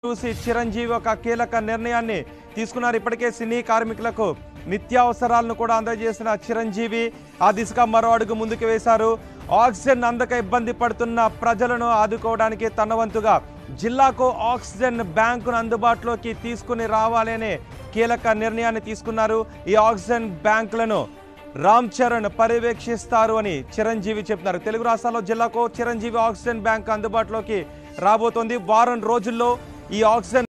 చూసి చిరంజీవి ఒక కీలక నిర్ణయాన్ని తీసుకున్నారు ఇప్పటికే సినీ కార్మికులకు నిత్యావసరాలను కూడా అందజేసిన చిరంజీవి ఆ దిశగా మరో అడుగు ముందుకు వేశారు ఆక్సిజన్ అందక ఇబ్బంది పడుతున్న ప్రజలను ఆదుకోవడానికి తన వంతుగా జిల్లాకు ఆక్సిజన్ బ్యాంకును అందుబాటులోకి తీసుకుని రావాలనే కీలక నిర్ణయాన్ని తీసుకున్నారు ఈ ఆక్సిజన్ బ్యాంకులను రామ్ చరణ్ పర్యవేక్షిస్తారు అని చిరంజీవి చెప్తున్నారు తెలుగు రాష్ట్రాల్లో జిల్లాకు చిరంజీవి ఆక్సిజన్ బ్యాంక్ అందుబాటులోకి రాబోతోంది వారం రోజుల్లో ఈ ఆక్సిజన్